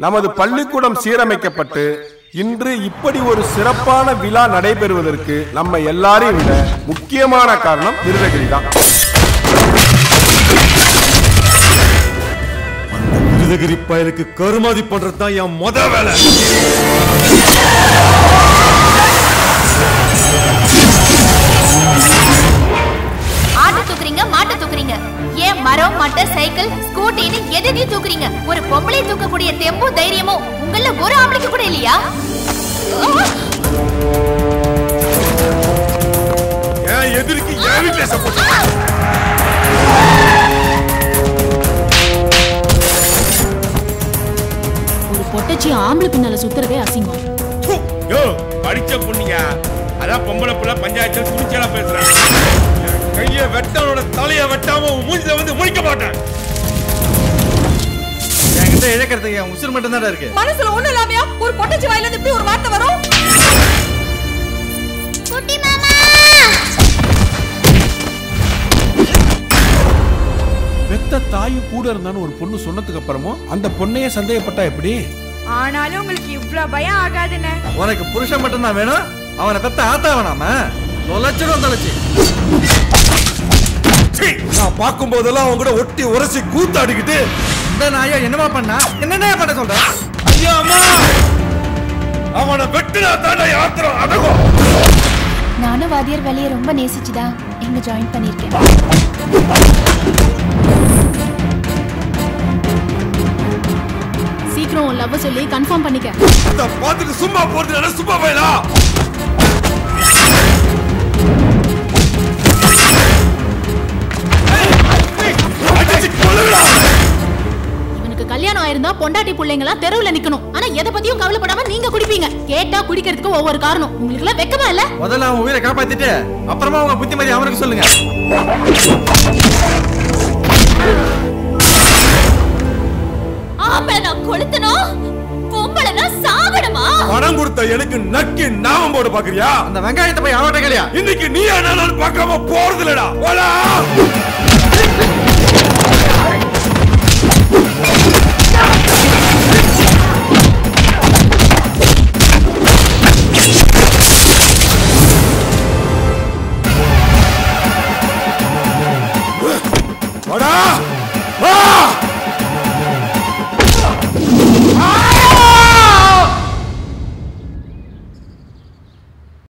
நமது பள்ளிக்கூடம் சீரமைக்கப்பட்டு இன்று இப்படி ஒரு சிறப்பான விழா நடைபெறுவதற்கு நம்ம எல்லாரையும் விட முக்கியமான காரணம் நீலகிரி தான் விருதகிரி பயலுக்கு கருமாதி பண்றது தான் என் முத வேலை ஆட்டை தூக்குறீங்க மாட்டை தூக்குறீங்க ஏன் மரம் மட்டை சைக்கிள் ஸ்கூட்டின்னு எதையும் தூக்குறீங்க ஒரு பொம்பளை தூக்கக்கூடிய தெம்பும் தைரியமும் உங்கள ஒரு ஆம்பளைக்கு கூட இல்லையா என் எதிரிக்கு என் வீட்டுல சப்போர்ட் ஒரு பொட்டச்சி ஆம்பளை பின்னால சுத்துறதே அசிங்கம் யோ படிச்ச பொண்ணுங்க அதான் பொம்பளை புள்ள பஞ்சாயத்துல துணிச்சலா பேசுறேன் என் கைய வெட்டவனோட தலைய வெட்டாம உன் மூஞ்சில வந்து முடிக்க மாட்டேன் என்கிட்ட இழக்கிறதுக்கு என் உசுர் மட்டும் தான் இருக்கு மனசுல ஒண்ணு இல்லாமையா ஒரு பொட்டச்சி வாயில இருந்து இப்படி ஒரு வார்த்தை வரும் குட்டி மாமா பெத்த தாயும் கூட இருந்தான்னு ஒரு பொண்ணு சொன்னதுக்கு அப்புறமும் அந்த பொண்ணையே சந்தேகப்பட்டா எப்படி ஆனாலும் உங்களுக்கு இவ்ளோ பயம் ஆகாதுன்னு உனக்கு புருஷன் மட்டும் தான் வேணும் அவனை பெத்த ஆத்தா வேணாம தொலைச்சிடும் தொலைச்சி நான் பார்க்கும் போதெல்லாம் அவன் கூட ஒட்டி உரசி கூத்தாடிக்கிட்டு இந்த நாயா என்னமா பண்ணா என்னென்ன பண்ண சொல்ற ஐயா அம்மா அவனை வெட்டுனா தாண்டா யாத்திரம் அடகும் நானும் வாத்தியார் வேலையை ரொம்ப நேசிச்சுதான் இங்க ஜாயின் பண்ணிருக்கேன் சீக்கிரம் உன் லவ் சொல்லி கன்ஃபார்ம் பண்ணிக்க இத பார்த்துட்டு சும்மா போறது சும்மா போயிடா இவனுக்கு கல்யாணம் ஆயிருந்தா பொண்டாட்டி பிள்ளைங்களா தெருவுல நிக்கணும் ஆனா எதை பத்தியும் கவலைப்படாம நீங்க குடிப்பீங்க கேட்டா குடிக்கிறதுக்கு ஒவ்வொரு காரணம் உங்களுக்கு எல்லாம் வெக்கமா இல்ல முதல்ல அவன் உயிரை காப்பாத்திட்டு அப்புறமா உங்க புத்திமதி அவனுக்கு சொல்லுங்க ஆம்பளை நான் கொளுத்தணும் பொம்பளை நான் சாகணுமா பணம் கொடுத்த எனக்கு நக்கி நாமம் போட பாக்குறியா அந்த வெங்காயத்தை போய் அவட்ட கலையா இன்னைக்கு நீ என்ன பார்க்காம போறது இல்லடா போடா போடா